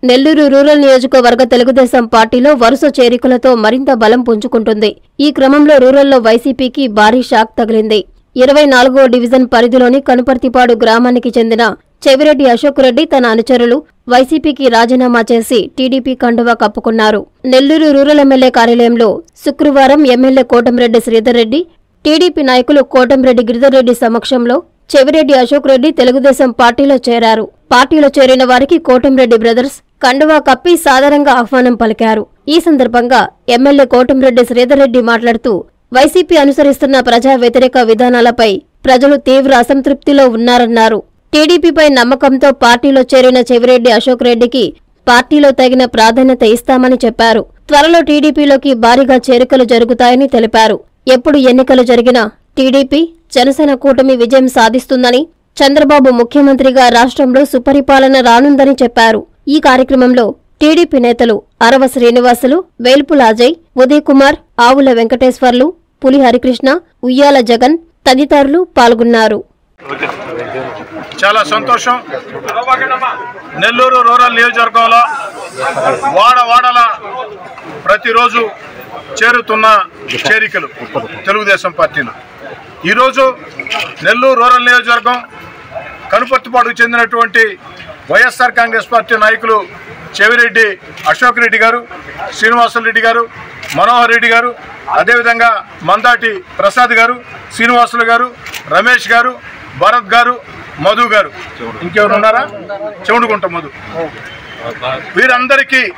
Nellore rural నియోజకవర్గ తెలుగుదేశం పార్టీలో వరుస చేరికలతో మరింత బలం పుంజుకుంటుంది ఈ క్రమంలో రూరల్లో వైసీపీకి భారీ షాక్ తగిలింది ఇరవై నాలుగో డివిజన్ పరిధిలోని కనుపర్తిపాడు గ్రామానికి చెందిన చెవిరెడ్డి అశోక్ రెడ్డి తన అనుచరులు వైసీపీకి రాజీనామా చేసి టీడీపీ కండువా కప్పుకున్నారు నెల్లూరు రూరల్ ఎమ్మెల్యే కార్యాలయంలో శుక్రవారం ఎమ్మెల్యే కోటంరెడ్డి శ్రీధర్ రెడ్డి టీడీపీ నాయకులు కోటంరెడ్డి గిరిధర్ రెడ్డి సమక్షంలో చెవిరెడ్డి అశోక్ రెడ్డి తెలుగుదేశం పార్టీలో చేరారు పార్టీలో చేరిన వారికి కోటంరెడ్డి బ్రదర్స్ కండువా కప్పి సాదరంగా ఆహ్వానం పలికారు ఈ సందర్భంగా ఎమ్మెల్యే కోటంరెడ్డి శ్రీధర్ రెడ్డి మాట్లాడుతూ వైసీపీ అనుసరిస్తున్న ప్రజా వ్యతిరేక విధానాలపై ప్రజలు తీవ్ర అసంతృప్తిలో ఉన్నారన్నారు టీడీపీపై నమ్మకంతో పార్టీలో చేరిన చెవిరెడ్డి అశోక్ రెడ్డికి పార్టీలో తగిన ప్రాధాన్యత ఇస్తామని చెప్పారు త్వరలో టీడీపీలోకి భారీగా చేరికలు జరుగుతాయని తెలిపారు ఎప్పుడు ఎన్నికలు జరిగినా టీడీపీ జనసేన కూటమి విజయం సాధిస్తుందని చంద్రబాబు ముఖ్యమంత్రిగా రాష్ట్రంలో సుపరిపాలన రానుందని చెప్పారు ఈ కార్యక్రమంలో టీడీపీ నేతలు అరవ శ్రీనివాసులు వేల్పుల అజయ్ ఉదయ్ కుమార్ ఆవుల వెంకటేశ్వర్లు పులి హరికృష్ణ ఉయ్యాల జగన్ తదితరులు పాల్గొన్నారు చాలా సంతోషం నెల్లూరు రూరల్ నియోజకవర్గంలో వాడ వాడల ప్రతిరోజు చేరుతున్న చేరికలు తెలుగుదేశం పార్టీలు ఈరోజు నెల్లూరు రూరల్ నియోజకవర్గం కనుపర్తిపాడుకు చెందినటువంటి వైఎస్ఆర్ కాంగ్రెస్ పార్టీ నాయకులు చెవిరెడ్డి అశోక్ రెడ్డి గారు శ్రీనివాసులు రెడ్డి గారు మనోహర్ రెడ్డి గారు అదేవిధంగా మందాటి ప్రసాద్ గారు శ్రీనివాసులు గారు రమేష్ గారు భరత్ గారు మధు గారు ఇంకెవరు ఉన్నారా చెవుడుగుంట మధు వీరందరికీ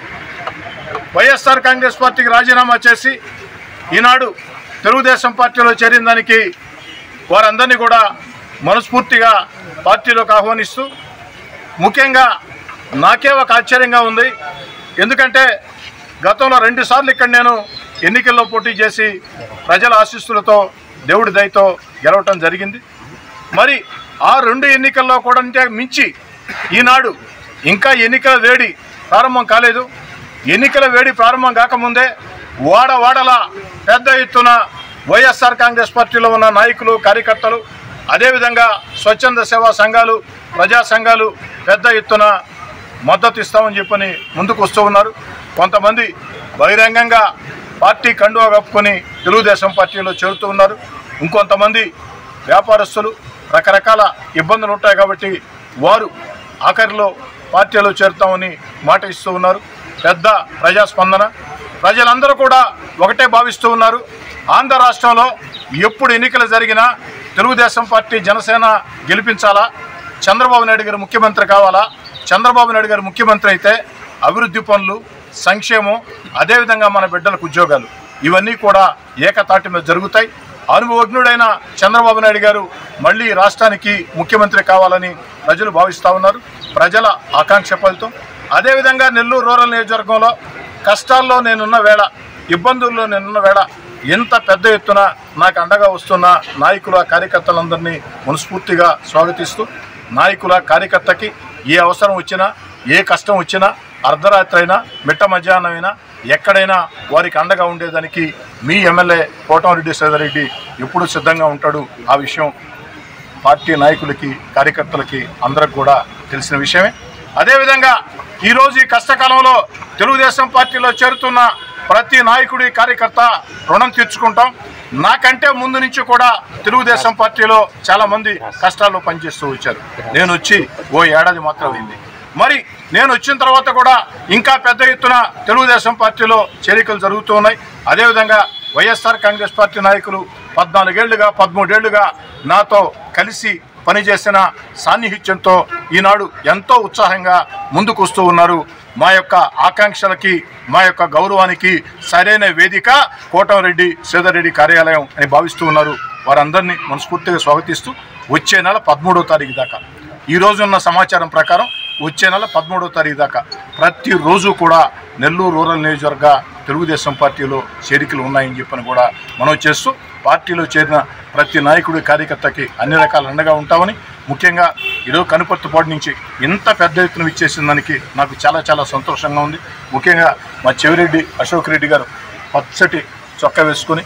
వైఎస్ఆర్ కాంగ్రెస్ పార్టీకి రాజీనామా చేసి ఈనాడు తెలుగుదేశం పార్టీలో చేరిన దానికి వారందరినీ కూడా మనస్ఫూర్తిగా పార్టీలోకి ఆహ్వానిస్తూ ముఖ్యంగా నాకే ఒక ఆశ్చర్యంగా ఉంది ఎందుకంటే గతంలో రెండు సార్లు ఇక్కడ నేను ఎన్నికల్లో పోటీ చేసి ప్రజల ఆశీస్సులతో దేవుడి దయతో గెలవటం జరిగింది మరి ఆ రెండు ఎన్నికల్లో కూడా అంటే మించి ఈనాడు ఇంకా ఎన్నికల వేడి ప్రారంభం కాలేదు ఎన్నికల వేడి ప్రారంభం కాకముందే వాడ వాడల పెద్ద ఎత్తున వైఎస్ఆర్ కాంగ్రెస్ పార్టీలో ఉన్న నాయకులు కార్యకర్తలు అదేవిధంగా స్వచ్ఛంద సేవా సంఘాలు ప్రజా సంఘాలు పెద్ద ఎత్తున మద్దతు ఇస్తామని చెప్పని ముందుకు వస్తూ ఉన్నారు కొంతమంది బహిరంగంగా పార్టీ కండువా కప్పుకొని తెలుగుదేశం పార్టీలో చేరుతూ ఉన్నారు ఇంకొంతమంది వ్యాపారస్తులు రకరకాల ఇబ్బందులు ఉంటాయి కాబట్టి వారు ఆఖరిలో పార్టీలో చేరుతామని మాట ఇస్తూ ఉన్నారు పెద్ద ప్రజాస్పందన ప్రజలందరూ కూడా ఒకటే భావిస్తూ ఉన్నారు ఆంధ్ర రాష్ట్రంలో ఎప్పుడు ఎన్నికలు జరిగినా తెలుగుదేశం పార్టీ జనసేన గెలిపించాలా చంద్రబాబు నాయుడు గారు ముఖ్యమంత్రి కావాలా చంద్రబాబు నాయుడు గారు ముఖ్యమంత్రి అయితే అభివృద్ధి పనులు సంక్షేమం అదేవిధంగా మన బిడ్డలకు ఉద్యోగాలు ఇవన్నీ కూడా ఏకతాటి మీద జరుగుతాయి అనుభవజ్ఞుడైన చంద్రబాబు నాయుడు గారు మళ్ళీ రాష్ట్రానికి ముఖ్యమంత్రి కావాలని ప్రజలు భావిస్తూ ఉన్నారు ప్రజల ఆకాంక్ష ఫలితం అదేవిధంగా నెల్లూరు రూరల్ నియోజకవర్గంలో కష్టాల్లో నేనున్న వేళ ఇబ్బందుల్లో నేనున్న వేళ ఎంత పెద్ద ఎత్తున నాకు అండగా వస్తున్న నాయకుల కార్యకర్తలందరినీ మనస్ఫూర్తిగా స్వాగతిస్తూ నాయకుల కార్యకర్తకి ఏ అవసరం వచ్చినా ఏ కష్టం వచ్చినా అర్ధరాత్రి అయినా మిట్ట మధ్యాహ్నం అయినా ఎక్కడైనా వారికి అండగా ఉండేదానికి మీ ఎమ్మెల్యే కోటమిరెడ్డి శ్రీధరెడ్డి ఎప్పుడు సిద్ధంగా ఉంటాడు ఆ విషయం పార్టీ నాయకులకి కార్యకర్తలకి అందరికి కూడా తెలిసిన విషయమే అదేవిధంగా ఈరోజు ఈ కష్టకాలంలో తెలుగుదేశం పార్టీలో చేరుతున్న ప్రతి నాయకుడి కార్యకర్త రుణం తీర్చుకుంటాం నాకంటే ముందు నుంచి కూడా తెలుగుదేశం పార్టీలో చాలా మంది కష్టాల్లో పనిచేస్తూ వచ్చారు నేను వచ్చి ఓ ఏడాది మాత్రం అయింది మరి నేను వచ్చిన తర్వాత కూడా ఇంకా పెద్ద ఎత్తున తెలుగుదేశం పార్టీలో చేరికలు జరుగుతూ ఉన్నాయి అదేవిధంగా వైఎస్ఆర్ కాంగ్రెస్ పార్టీ నాయకులు పద్నాలుగేళ్లుగా పదమూడేళ్లుగా నాతో కలిసి పనిచేసిన సాన్నిహిత్యంతో ఈనాడు ఎంతో ఉత్సాహంగా ముందుకు వస్తూ ఉన్నారు మా యొక్క ఆకాంక్షలకి మా యొక్క గౌరవానికి సరైన వేదిక కోటమిరెడ్డి శ్రీధర్రెడ్డి కార్యాలయం అని భావిస్తూ ఉన్నారు వారందరినీ మనస్ఫూర్తిగా స్వాగతిస్తూ వచ్చే నెల పదమూడవ తారీఖు దాకా ఈ రోజు ఉన్న సమాచారం ప్రకారం వచ్చే నెల పదమూడవ తారీఖు దాకా ప్రతిరోజు కూడా నెల్లూరు రూరల్ నియోజకవర్గ తెలుగుదేశం పార్టీలో చేరికలు ఉన్నాయని చెప్పని కూడా మనం చేస్తూ పార్టీలో చేరిన ప్రతి నాయకుడి కార్యకర్తకి అన్ని రకాల అండగా ఉంటామని ముఖ్యంగా ఈరోజు కనుపర్తిపాటు నుంచి ఇంత పెద్ద ఎత్తున ఇచ్చేసిన దానికి నాకు చాలా చాలా సంతోషంగా ఉంది ముఖ్యంగా మా చెవిరెడ్డి అశోక్ రెడ్డి గారు పచ్చటి చొక్కా వేసుకొని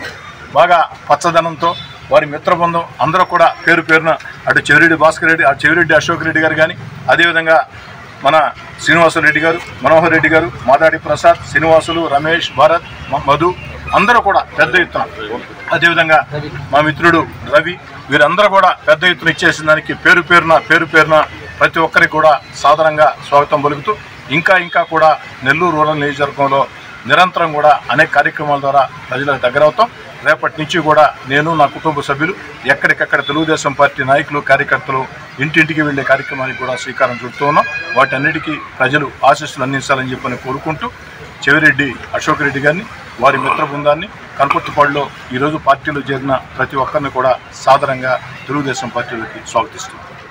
బాగా పచ్చదనంతో వారి మిత్రబృందం అందరూ కూడా పేరు పేరున అటు చెవిరెడ్డి భాస్కర్ రెడ్డి అటు చెవిరెడ్డి అశోక్ రెడ్డి గారు కానీ అదేవిధంగా మన శ్రీనివాసరెడ్డి గారు మనోహర్ రెడ్డి గారు మాదాడి ప్రసాద్ శ్రీనివాసులు రమేష్ భారత్ మ- మధు అందరూ కూడా పెద్ద ఎత్తున అదేవిధంగా మా మిత్రుడు రవి వీరందరూ కూడా పెద్ద ఎత్తున ఇచ్చేసిన దానికి పేరు పేరున పేరు పేరున ప్రతి ఒక్కరికి కూడా సాధారణంగా స్వాగతం పలుకుతూ ఇంకా ఇంకా కూడా నెల్లూరు రూరల్ నియోజకవర్గంలో నిరంతరం కూడా అనేక కార్యక్రమాల ద్వారా ప్రజలకు దగ్గరవుతాం రేపటి నుంచి కూడా నేను నా కుటుంబ సభ్యులు ఎక్కడికక్కడ తెలుగుదేశం పార్టీ నాయకులు కార్యకర్తలు ఇంటింటికి వెళ్లే కార్యక్రమానికి కూడా శ్రీకారం చుడుతూ ఉన్నాం వాటన్నిటికీ ప్రజలు ఆశీస్సులు అందించాలని చెప్పని కోరుకుంటూ చెవిరెడ్డి అశోక్ రెడ్డి గారిని వారి మిత్ర బృందాన్ని కనుపర్తిపాడులో ఈరోజు పార్టీలో చేరిన ప్రతి ఒక్కరిని కూడా సాదరంగా తెలుగుదేశం పార్టీలోకి స్వాగతిస్తున్నాం